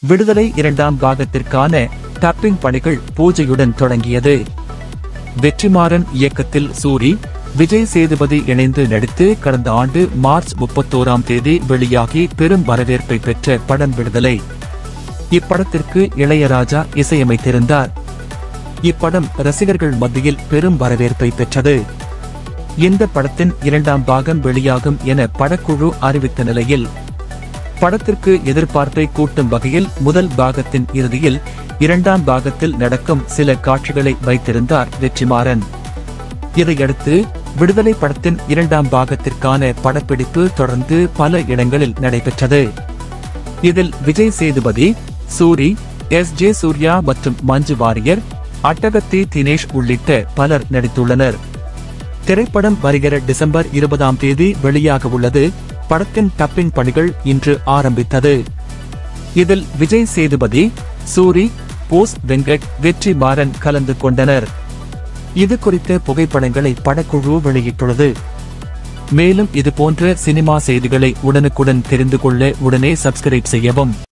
விடுதலை இரண்டாம் பாகத்திற்கான டப்பிங் பணிகள் பூஜையுடன் தொடங்கியது வெற்றிமாறன் இயக்கத்தில் சூரி விஜய் சேதுபதி இணைந்து நடித்து கடந்த ஆண்டு மார்ச் முப்பத்தோராம் தேதி வெளியாகி பெரும் வரவேற்பை பெற்ற படம் விடுதலை இப்படத்திற்கு இளையராஜா இசையமைத்திருந்தார் இப்படம் ரசிகர்கள் மத்தியில் பெரும் வரவேற்பை பெற்றது இந்த படத்தின் இரண்டாம் பாகம் வெளியாகும் என படக்குழு அறிவித்த நிலையில் படத்திற்கு எதிர்பார்ப்பை கூட்டும் வகையில் முதல் பாகத்தின் இறுதியில் இரண்டாம் பாகத்தில் நடக்கும் சில காட்சிகளை வைத்திருந்தார் வெற்றிமாறன் இதையடுத்து விடுதலை படத்தின் இரண்டாம் பாகத்திற்கான படப்பிடிப்பு தொடர்ந்து பல இடங்களில் நடைபெற்றது இதில் விஜய் சேதுபதி சூரி எஸ் ஜே சூர்யா மற்றும் மஞ்சு வாரியர் அட்டகத்தி தினேஷ் உள்ளிட்ட பலர் நடித்துள்ளனர் திரைப்படம் வருகிற டிசம்பர் இருபதாம் தேதி வெளியாக உள்ளது படத்தின் டப்பிங் பணிகள் இன்று ஆரம்பித்தது இதில் விஜய் சேதுபதி சூரி போஸ் வெங்கட் வெற்றி மாறன் கலந்து கொண்டனர் இது குறித்த புகைப்படங்களை படக்குழு வெளியிட்டுள்ளது மேலும் இது போன்ற சினிமா செய்திகளை உடனுக்குடன் தெரிந்து கொள்ள உடனே சப்ஸ்கிரைப் செய்யவும்